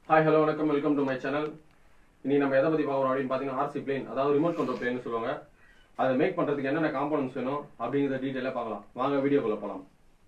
hi hello வணக்கம் welcome to my channel இன்னைக்கு நம்ம எதை பத்தி பார்க்குறோம் அப்படின்னு பார்த்தீங்கன்னா ஆர்சி பிளேன் அதாவது ரிமோட் கண்ட்ரோல் பிளேன் சொல்லுவாங்க அதை மேக் பண்றதுக்கு என்னென்ன காம்பனன்ட்ஸ் வேணும் அப்படிங்கிறத டீட்டெயிலாக பார்க்கலாம் வாங்க வீடியோக்குள்ள போகலாம்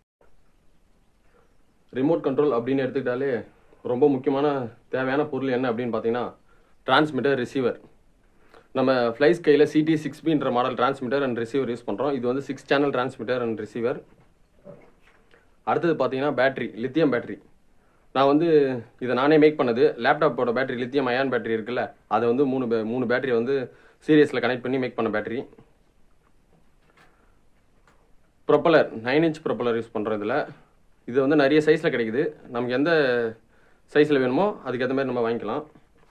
ரிமோட் கண்ட்ரோல் அப்படின்னு எடுத்துக்கிட்டாலே ரொம்ப முக்கியமான தேவையான பொருள் என்ன அப்படின்னு பார்த்தீங்கன்னா டிரான்ஸ்மிட்டர் ரிசீவர் நம்ம ஃப்ளை ஸ்கையில் சிடி சிக்ஸ் பின்ற model transmitter and receiver use பண்ணுறோம் இது வந்து six channel transmitter and receiver அடுத்தது பார்த்தீங்கன்னா பேட்டரி லித்தியம் பேட்டரி நான் வந்து இதை நானே மேக் பண்ணது லேப்டாப்போட பேட்டரி லித்தியம் அயான் பேட்டரி இருக்குல்ல அதை வந்து மூணு பே- மூணு பேட்டரி வந்து சீரியஸில் கனெக்ட் பண்ணி மேக் பண்ண battery propeller nine inch propeller use பண்ணுறோம் இதில் இது வந்து நிறைய சைஸில் கிடைக்குது நமக்கு எந்த சைஸில் வேணுமோ அதுக்கேற்ற மாதிரி நம்ம வாங்கிக்கலாம்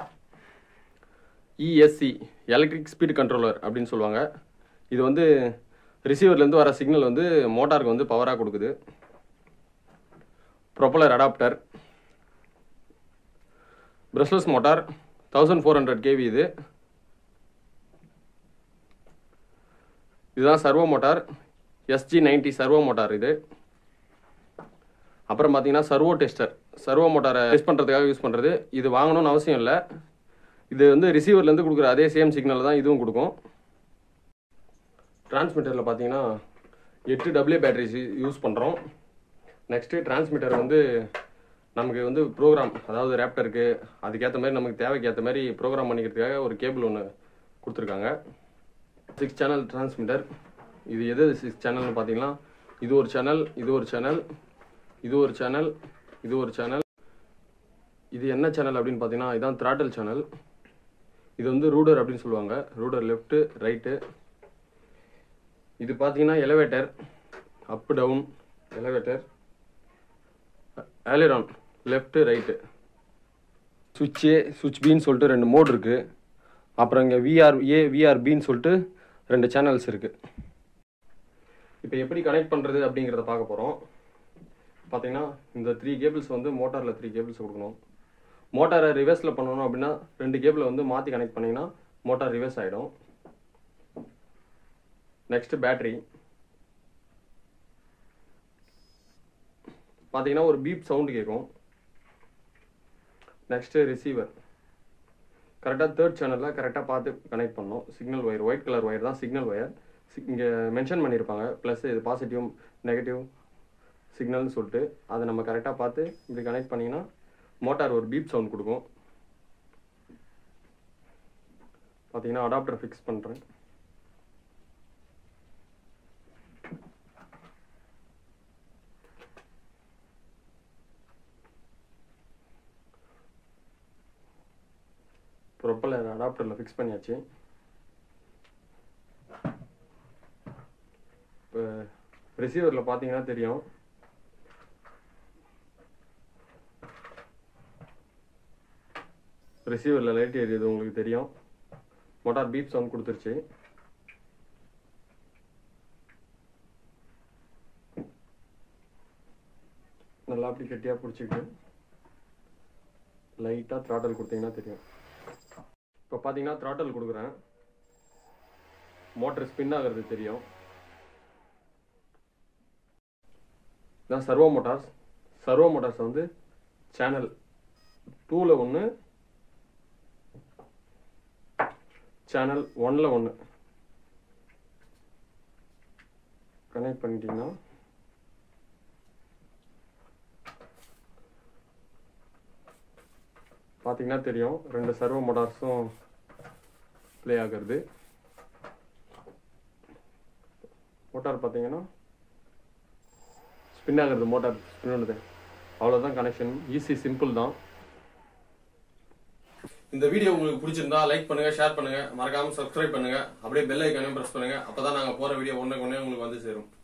இஎஸ்சி எலக்ட்ரிக் ஸ்பீட் கண்ட்ரோலர் அப்படின்னு சொல்லுவாங்க இது வந்து ரிசீவர்லேருந்து வர சிக்னல் வந்து மோட்டாருக்கு வந்து பவராக கொடுக்குது propeller adapter brushless motor thousand four hundred KV இது இதுதான் servo motor SG ninety servo motor இது அப்புறம் பார்த்தீங்கன்னா சர்வோ டெஸ்டர் சர்வோ மோட்டாரை டெஸ்ட் பண்ணுறதுக்காக யூஸ் பண்ணுறது இது வாங்கணும்னு அவசியம் இல்லை இது வந்து ரிசீவர்லேருந்து கொடுக்குற அதே சேம் சிக்னல் தான் இதுவும் கொடுக்கும் டிரான்ஸ்மிட்டரில் பார்த்தீங்கன்னா எட்டு டபிள்யூ பேட்டரிஸ் யூஸ் பண்ணுறோம் நெக்ஸ்ட்டு டிரான்ஸ்மிட்டர் வந்து நமக்கு வந்து ப்ரோக்ராம் அதாவது ரேப்டருக்கு அதுக்கேற்ற மாதிரி நமக்கு தேவைக்கு ஏற்ற மாதிரி ப்ரோக்ராம் பண்ணிக்கிறதுக்காக ஒரு கேபிள் ஒன்று கொடுத்துருக்காங்க சிக்ஸ் சேனல் டிரான்ஸ்மிட்டர் இது எது சிக்ஸ் சேனல்னு பார்த்தீங்கன்னா இது ஒரு சேனல் இது ஒரு சேனல் இது ஒரு சேனல் இது ஒரு சேனல் இது என்ன சேனல் அப்படின்னு பார்த்தீங்கன்னா இதான் த்ராட்டல் சேனல் இது வந்து ரூடர் அப்படின்னு சொல்லுவாங்க ரூடர் லெஃப்ட்டு ரைட்டு இது பார்த்தீங்கன்னா elevator up down elevator ஆலிரான் left right சுவிட்சு சுவிட்ச் பின்னு சொல்லிட்டு ரெண்டு மோட் இருக்குது அப்புறம் இங்கே விஆர் ஏ விஆர் பின்னு சொல்லிட்டு ரெண்டு சேனல்ஸ் இருக்குது இப்போ எப்படி கனெக்ட் பண்ணுறது அப்படிங்கிறத பார்க்க போகிறோம் பார்த்தீங்கன்னா இந்த த்ரீ கேபிள்ஸ் வந்து மோட்டாரில் த்ரீ கேபிள்ஸ் கொடுக்கணும் மோட்டாரை ரிவர்ஸில் பண்ணணும் அப்படின்னா ரெண்டு கேபிளை வந்து மாற்றி கனெக்ட் பண்ணிங்கன்னா மோட்டார் ரிவர்ஸ் ஆகிடும் நெக்ஸ்ட்டு பேட்டரி பார்த்தீங்கன்னா ஒரு பீப் சவுண்டு கேட்கும் நெக்ஸ்ட்டு ரிசீவர் கரெக்டாக தேர்ட் சேனலில் கரெக்டாக பார்த்து கனெக்ட் பண்ணணும் signal wire white colour wire தான் சிக்னல் ஒயர் இங்கே மென்ஷன் பண்ணியிருப்பாங்க ப்ளஸ் இது பாசிட்டிவ் நெகட்டிவ் சிக்னல்னு சொல்லிட்டு அதை நம்ம கரெக்டாக பார்த்து இப்படி கனெக்ட் பண்ணிங்கன்னா மோட்டார் ஒரு பீப் சவுண்ட் கொடுக்கும் பார்த்தீங்கன்னா அடாப்டர் ஃபிக்ஸ் பண்ணுறேன் ப்ரொப்பலர் அடாப்டரில் ஃபிக்ஸ் பண்ணியாச்சு இப்போ ரிசீவரில் பார்த்தீங்கன்னா தெரியும் ரிசீவரில் லைட் எரியுது உங்களுக்கு தெரியும் மோட்டார் பீப் சவுண்ட் கொடுத்துருச்சு நல்லா அப்படி கெட்டியாக பிடிச்சிக்கிட்டு லைட்டாக த்ராட்டல் கொடுத்தீங்கன்னா தெரியும் இப்போ பார்த்தீங்கன்னா த்ராட்டல் கொடுக்குறேன் மோட்டர் ஸ்பின் ஆகிறது தெரியும் இதான் சர்வோ மோட்டார்ஸ் சர்வோ மோட்டார்ஸ் வந்து சேனல் டூவில் ஒன்று சேனல் ஒன்னில் ஒன்று கனெக்ட் பண்ணிட்டீங்கன்னா பார்த்தீங்கன்னா தெரியும் ரெண்டு சர்வோ மோட்டார்ஸும் ப்ளே ஆகிறது மோட்டார் பார்த்தீங்கன்னா ஸ்பின் ஆகுறது மோட்டார் ஸ்பின் பண்ணுது அவ்வளோதான் கனெக்ஷன் ஈஸி சிம்பிள் தான் இந்த வீடியோ உங்களுக்கு பிடிச்சிருந்தா லைக் பண்ணுங்க ஷேர் பண்ணுங்க மறக்காம சப்ஸ்கிரைப் பண்ணுங்க அப்படியே பெல் ஐக்கானையும் பிரஸ் பண்ணுங்க அப்பதான் நாங்க போற வீடியோ ஒன்றுக்கு ஒன்றே உங்களுக்கு வந்து சேரும்